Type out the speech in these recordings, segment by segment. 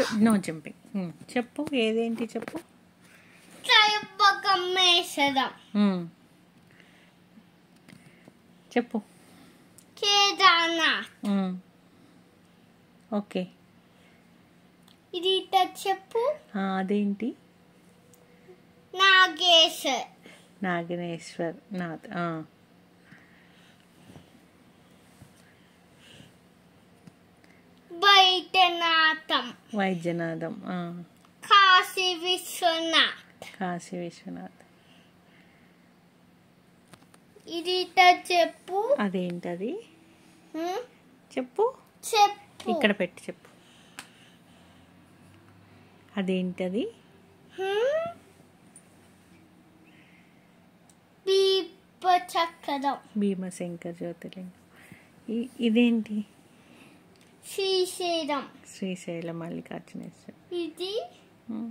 No jumping చెప్పు ఏదేంటి చెప్పు త్రయంబకమేశ్వరం మ్మ్. చెప్పు కేదార్నాథ్ మ్మ్. ఓకే ఇది ఇట చెప్పు ఆ, అదేంటి నాగేశ్వర్ నాగనేశ్వర్ నాథ్ ఆ. వైద్యనాథం వైద్యనాథం ఆ. కాశీ విశ్వనాథ్ కాశీ విశ్వనాథ్ ఇది ఇట చెప్పు అదేంటది హ్మ్? చెప్పు చెప్పు ఇక్కడ పెట్టి చెప్పు అదేంటది హ్మ్? దీప చక్రం భీమశంకర్ జ్యోతిర్లింగం ఇ- ఇదేంటి శ్రీశైలం శ్రీశైలం మల్లికార్జునేశ్వర్ ఇది మ్మ్.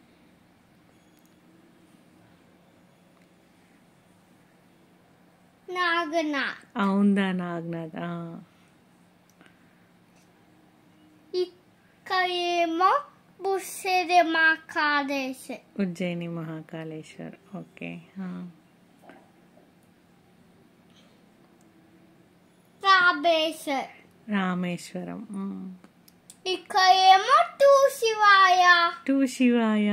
నాగనాథ్ అవుందా నాగ్నాథ్ ఆ. ఇక్కడ ఏమో బుస్సెరి మహాకాళేశ్వర్ ఉజ్జయిని మహాకాళేశ్వర్ ఓకే ఆ. రాబేశ్వర్ రామేశ్వరం మ్మ్. ఇక్కడ ఏమో టూ శివాయ టు శివాయ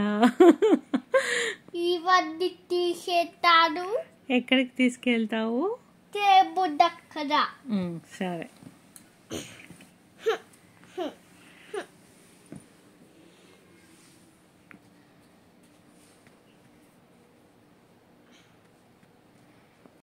ఇవన్నీ తీసేస్తాడు ఎక్కడికి తీసుకెళ్తావు టేబుల్ దగ్గర మ్మ్, సరే